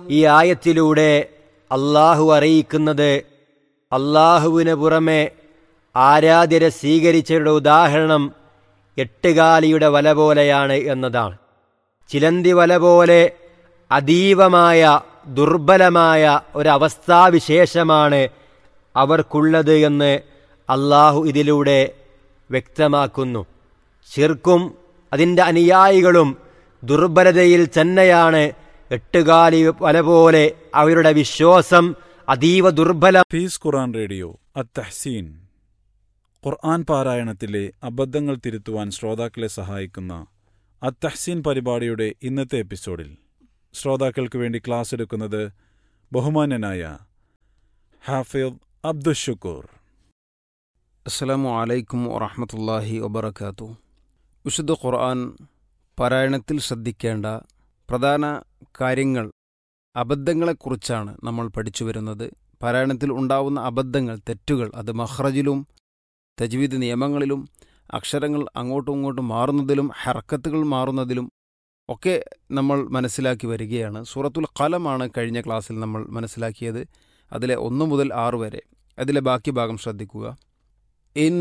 ഈ ആയത്തിലൂടെ അള്ളാഹു അറിയിക്കുന്നത് അള്ളാഹുവിന് പുറമെ ആരാധ്യരെ സ്വീകരിച്ചവരുടെ ഉദാഹരണം എട്ടുകാലിയുടെ വല പോലെയാണ് എന്നതാണ് ചിലന്തി വല പോലെ അതീവമായ ദുർബലമായ ഒരവസ്ഥാവിശേഷമാണ് അവർക്കുള്ളത് എന്ന് അള്ളാഹു ഇതിലൂടെ വ്യക്തമാക്കുന്നു ശിർക്കും അതിൻ്റെ അനുയായികളും ദുർബലതയിൽ തന്നെയാണ് എട്ടുകാലി വല പോലെ അവരുടെ വിശ്വാസം അതീവ ദുർബല പീസ് ഖുറാൻ റേഡിയോ അത്തഹ്സീൻ ഖുർആൻ പാരായണത്തിലെ അബദ്ധങ്ങൾ തിരുത്തുവാൻ ശ്രോതാക്കളെ സഹായിക്കുന്ന അത്തഹ്സീൻ പരിപാടിയുടെ ഇന്നത്തെ എപ്പിസോഡിൽ ശ്രോതാക്കൾക്ക് വേണ്ടി ക്ലാസ് എടുക്കുന്നത് ബഹുമാന്യനായ ഹാഫിദ് അബ്ദുഷുക്കൂർ അസ്സലാമു അലൈക്കും വറഹമത്തല്ലാഹി വബർക്കാത്തു വിശുദ്ധ ഖുർആൻ പാരായണത്തിൽ ശ്രദ്ധിക്കേണ്ട പ്രധാന കാര്യങ്ങൾ അബദ്ധങ്ങളെക്കുറിച്ചാണ് നമ്മൾ പഠിച്ചു വരുന്നത് പാരായണത്തിൽ ഉണ്ടാവുന്ന അബദ്ധങ്ങൾ തെറ്റുകൾ അത് മഹ്റജിലും തജ്വീദ് നിയമങ്ങളിലും അക്ഷരങ്ങൾ അങ്ങോട്ടും ഇങ്ങോട്ടും മാറുന്നതിലും ഹർക്കത്തുകൾ മാറുന്നതിലും ഒക്കെ നമ്മൾ മനസ്സിലാക്കി വരികയാണ് സൂറത്തുൽ ഖലമാണ് കഴിഞ്ഞ ക്ലാസ്സിൽ നമ്മൾ മനസ്സിലാക്കിയത് അതിലെ ഒന്ന് മുതൽ ആറ് വരെ അതിലെ ബാക്കി ഭാഗം ശ്രദ്ധിക്കുക ഇൻ